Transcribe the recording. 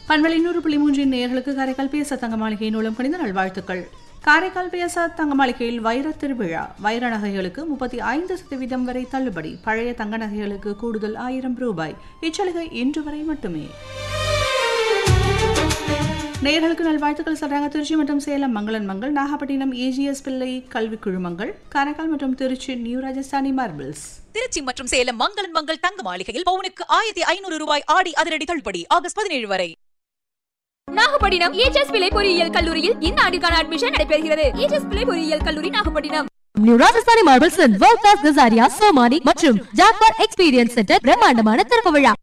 பண்பலை நூறு புள்ளி மூன்றின் நேயர்களுக்கு காரைக்கால் பேச தங்க மாளிகையின் மூலம் கணித நல்வாழ்த்துக்கள் காரைக்கால் பேச தங்க மாளிகையில் வைர திருவிழா வைர நகைகளுக்கு முப்பத்தி ஐந்து சதவீதம் வரை தள்ளுபடி பழைய தங்க நகைகளுக்கு கூடுதல் ஆயிரம் ரூபாய் இச்சலுகை இன்று வரை மட்டுமே நேயர்களுக்கு நல்வாழ்த்துக்கள் சொல்றாங்க திருச்சி மற்றும் சேலம் மங்களன் மங்கள் நாகப்பட்டினம் ஏஜிஎஸ் பிள்ளை கல்வி குழுமங்கள் காரைக்கால் மற்றும் திருச்சி நியூ ராஜஸ்தானி மார்பிள்ஸ் திருச்சி மற்றும் சேலம் மங்களன் மங்கள் தங்க மாளிகையில் பவுனுக்கு ஆயிரத்தி ஐநூறு ரூபாய் ஆடி அதிரடி தள்ளுபடி ஆகஸ்ட் பதினேழு வரை நாகப்பட்டினம் ஏஜஸ் பிள்ளை பொறியியல் கல்லூரியில் இந்த ஆண்டிற்கான அட்மிஷன் நடைபெறுகிறது ஏஜஸ் பிள்ளை பொறியியல் கல்லூரி Nagapattinam new Rajasthani marbles world class Kajaria Somany மற்றும் ஜாக்வார் எக்ஸ்பீரியன்ஸ் சென்டர் பிரம்மாண்டமான திறப்பு விழா